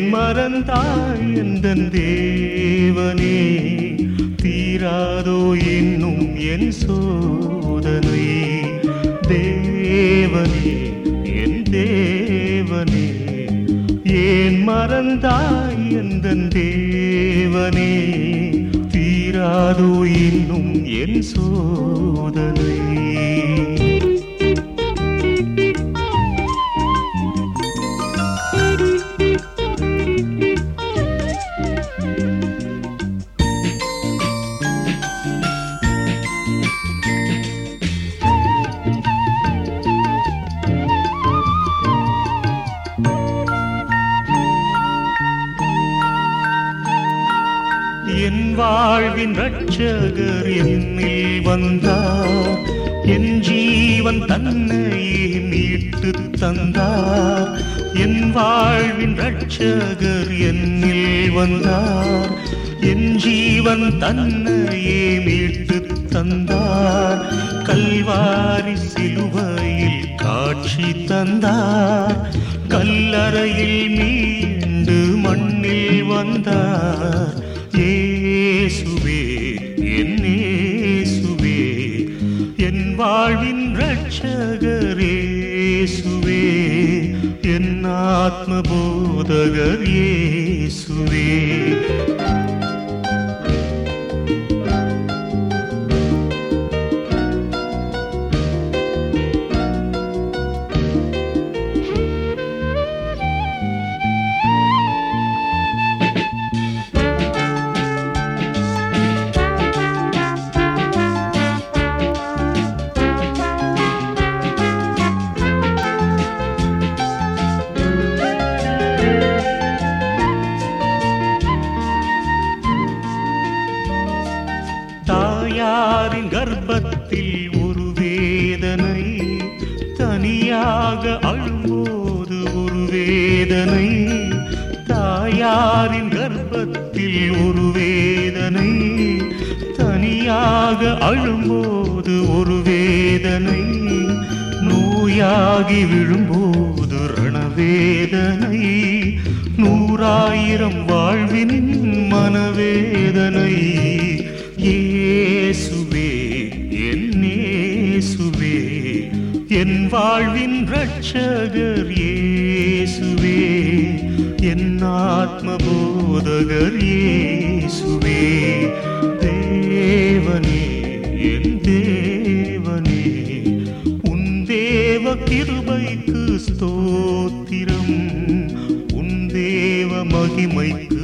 மறந்தாய் எந்தன் தேவனே தீராதோ இன்னும் என் சோதனை தேவனே என் தேவனே ஏன் மறந்தாய் எந்தன் தேவனே தீராதோ இன்னும் என் சோதனை என் வாழ்வின் ரட்சகர் என்னில் வந்தார் என் ஜீவன் தன்னையே மீட்டு தந்தார் என் வாழ்வின் ரட்சகர் என்னில் வந்தார் என் ஜீவன் தன்னையே மீட்டு தந்தார் கல்வாரி சிலுவையில் காட்சி தந்தார் கல்லறையில் மீண்டு மண்ணில் வந்தார் இயேசுவே என் இயேசுவே என் வாழ்வின் ரட்சகர் இயேசுவே என் ஆத்ம போதகர் இயேசுவே தாயாரின் கர்ப்பத்தில் ஒரு வேதனை தனியாக அழும்போது ஒரு வேதனை தாயாரின் கர்ப்பத்தில் ஒரு வேதனை தனியாக அழும்போது ஒரு வேதனை நோயாகி விழும்போது ரணவேதனை நூறாயிரம் வாழ்வின் மனவேதனை இயேசுவே என் இயேசுவே என் வாழ்வின் ரட்சகர் இயேசுவே என் ஆத்ம போதகர் இயேசுவே தேவனே என் தேவனே உன் தேவ கிருபைக்கு ஸ்தோத்திரம் உன் தேவ மகிமைக்கு